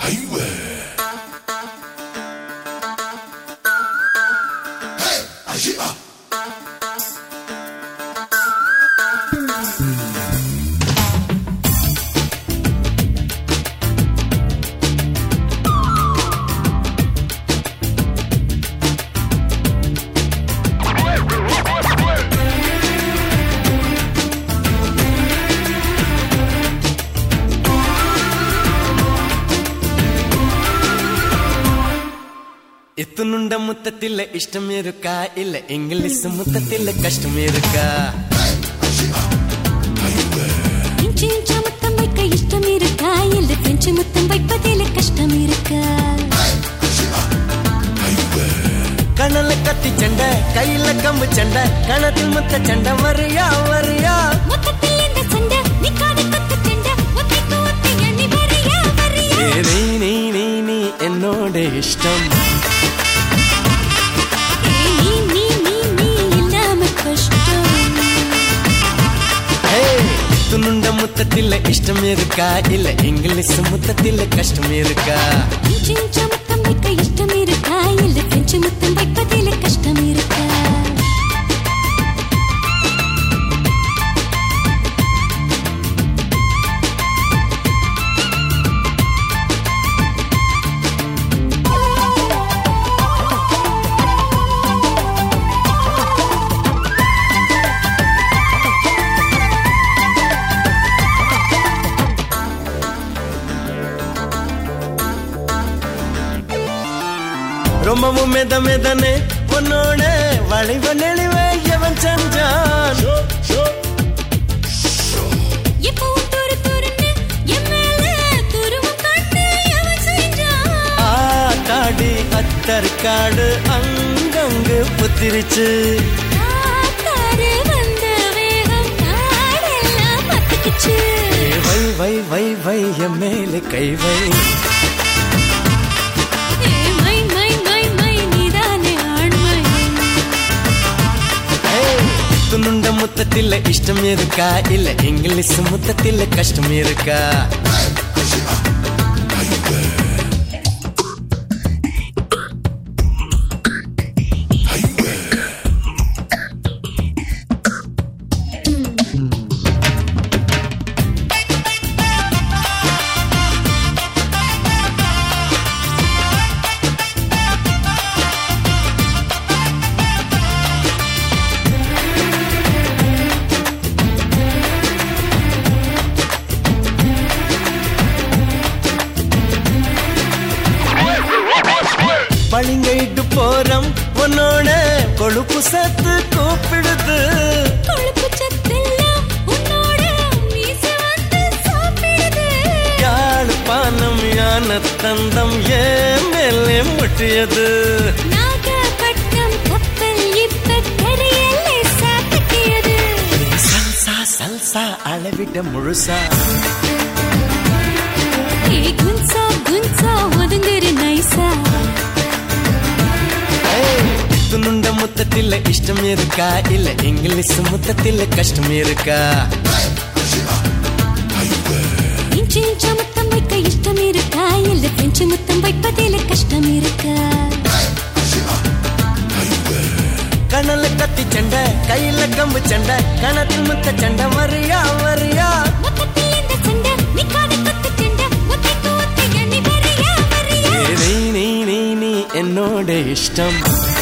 ಎತ್ತುನುಂಡ ಮುತ್ತತ್ತಿಲ್ಲ ಇಷ್ಟಂ ಇರುಕ ಇಲ್ಲ English ಮುತ್ತತ್ತಿಲ್ಲ ಕಷ್ಟಂ ಇರುಕ inch இன்ச்சா முத்தம் வைக்க இஷ்டம் இருக்கா இல்ல பிரெஞ்சு முத்தம் வைப்பதில் கஷ்டம் இருக்கா ಕಣಲ ಕತ್ತಿ ಚಂಡ ಕೈಲ ಕಂಬು ಚಂಡ ಕಣത്തിൽ ಮುತ್ತ ಚಂಡ ವರಿಯಾ ವರಿಯಾ மொத்தத்தில் இந்த சண்டை நிக்காத கொத்து சண்டை ஒத்தைக்கு ஒத்தை எண்ணி வரியா வரியா ಏ ನೀ ನೀ ನೀ ನೀ എന്നോട് ഇഷ്ടം ஏய், நீ நீ நீ நீ இல்லாம கஷ்டம் ಹೇ ಎತ್ತುನುಂಡ ಮುತ್ತತ್ತಿಲ್ಲ ಇಷ್ಟಂ ಇರುಕ ಇಲ್ಲ ಇಂಗ್ಲಿಷ್ ಮುತ್ತತ್ತಿಲ್ಲ ಕಷ್ಟಂ ಇರುಕ இன்ச்சு இன்ச்சா முத்தம் வைக்க இஷ்டம் இருக்கா இல்ல பிரெஞ்சு முத்தம் வைப்பதில் கஷ்டம் இருக்கா ரொம்பவும் மெத மெதனே உன்னோட வளைவ நெளிவே எவன் செஞ்சான் எப்பவும் துரு துருன்னு என் மேல துருவம் காட்டு எவன் செஞ்சான் ஆத்தாடி அத்தற்காடு அங்கங்கு புத்திரிச்சு காத்தாறு வந்த வேகம் காடெல்லாம் பத்திக்குச்சு ஏ வை வை வை வை என் மேலே கை வை ஏ மை மை மை மை நீதானே ஆண்மை துணுண்ட முத்தத்தில இஷ்டம் இருக்கா இல்ல இங்கிலீஷ் முத்தத்தில கஷ்டம் இருக்கா பளிங்கைட்டு போறோம் உன்னோட கொழுப்பு சத்து கூப்பிடுது கொழுப்பு சத்தெல்லாம் உன்னோட மீசை வந்து சாப்பிடுது யாழ்ப்பாணம் யான தந்தம் ஏன் மேலே முட்டியது நாகப்பட்டினம் கப்பல் இப்ப கரையிலே சாத்திக்கியது சல்சா சல்சா அளவிட முழுசா ஏ குன்சா குன்சா ஒதுங்குற நைசா துணுண்ட முத்தத்தில இஷ்டம் இருக்கா இல்ல இங்கிலீஷ் முத்தத்தில கஷ்டம் இருக்கா இன்ச்சு இன்ச்சா முத்தம் வைக்க இஷ்டம் இருக்கா இல்ல பிரெஞ்சு முத்தம் வைப்பதில் கஷ்டம் இருக்கா கணல கத்தி சண்டை கையில கம்பு சண்டை கணத்தில் முத்த சண்டை வரியா வரியா மொத்தத்தில் இந்த சண்டை நிக்காத கொத்து சண்டை ஒத்தைக்கு ஒத்தை எண்ணி வரியா வரியா ஏ நீ நீ நீ நீ என்னோட இஷ்டம்